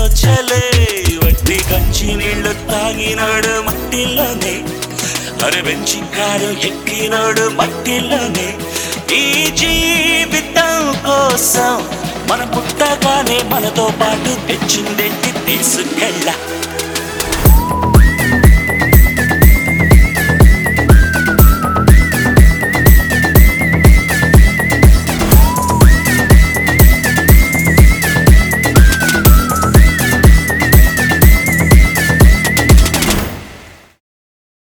చలే వట్టి కంచి నీళ్లు తాగినాడు మట్టిలోనే అరే బెంచి కారు ఎక్కినాడు మట్టిలోనే ఈ జీవితం కోసం మన పుట్టగానే మనతో పాటు తెచ్చిందేంటి తీసుకెళ్ళ